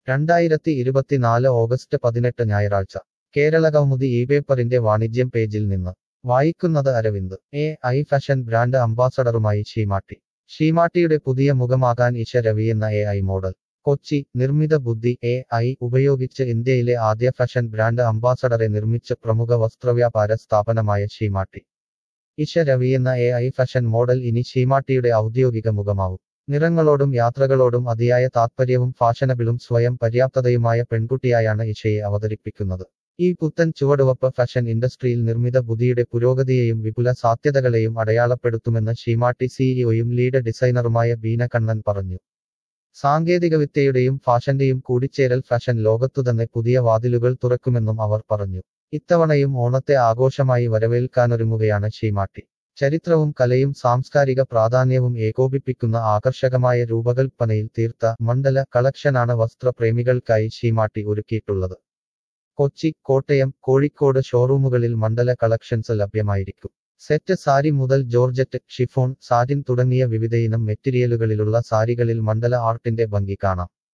രണ്ടായിരത്തി ഇരുപത്തിനാല് ഓഗസ്റ്റ് പതിനെട്ട് ഞായറാഴ്ച കേരളകൗമുദി ഈ പേപ്പറിന്റെ വാണിജ്യം പേജിൽ നിന്ന് വായിക്കുന്നത് Aravind A I fashion brand അംബാസഡറുമായി ഷീമാട്ടി ഷീമാട്ടിയുടെ പുതിയ മുഖമാകാൻ ഇഷ രവിയെന്ന എ ഐ മോഡൽ കൊച്ചി നിർമ്മിത ബുദ്ധി എ ഐ ഉപയോഗിച്ച് ഇന്ത്യയിലെ ആദ്യ ഫാഷൻ ബ്രാൻഡ് അംബാസഡറെ നിർമ്മിച്ച പ്രമുഖ വസ്ത്രവ്യാപാര സ്ഥാപനമായ ഷീമാട്ടി ഇഷ രവിയെന്ന എ ഐ ഫാഷൻ മോഡൽ ഇനി ഷീമാട്ടിയുടെ ഔദ്യോഗിക മുഖമാവും നിറങ്ങളോടും യാത്രകളോടും അതിയായ താത്പര്യവും ഫാഷനബിളും സ്വയം പര്യാപ്തതയുമായ പെൺകുട്ടിയായാണ് ഇഷയെ അവതരിപ്പിക്കുന്നത് ഈ പുത്തൻ ചുവടുവപ്പ് ഫാഷൻ ഇൻഡസ്ട്രിയിൽ നിർമ്മിത ബുദ്ധിയുടെ പുരോഗതിയെയും വിപുല സാധ്യതകളെയും അടയാളപ്പെടുത്തുമെന്ന് ഷീമാട്ടി സിഇഒയും ലീഡ് ഡിസൈനറുമായ ബീന കണ്ണൻ പറഞ്ഞു സാങ്കേതികവിദ്യയുടെയും ഫാഷന്റെയും കൂടിച്ചേരൽ ഫാഷൻ ലോകത്തുതന്നെ പുതിയ വാതിലുകൾ തുറക്കുമെന്നും അവർ പറഞ്ഞു ഇത്തവണയും ഓണത്തെ ആഘോഷമായി വരവേൽക്കാനൊരുങ്ങുകയാണ് ഷീമാട്ടി ചരിത്രവും കലയും സാംസ്കാരിക പ്രാധാന്യവും ഏകോപിപ്പിക്കുന്ന ആകർഷകമായ രൂപകൽപ്പനയിൽ തീർത്ത മണ്ഡല കളക്ഷനാണ് വസ്ത്രപ്രേമികൾക്കായി ഷീമാട്ടി ഒരുക്കിയിട്ടുള്ളത് കൊച്ചി കോട്ടയം കോഴിക്കോട് ഷോറൂമുകളിൽ മണ്ഡല കളക്ഷൻസ് ലഭ്യമായിരിക്കും സെറ്റ് സാരി മുതൽ ജോർജറ്റ് ഷിഫോൺ സാറ്റിൻ തുടങ്ങിയ വിവിധയിനം മെറ്റീരിയലുകളിലുള്ള സാരികളിൽ മണ്ഡല ആർട്ടിന്റെ ഭംഗി കാണാം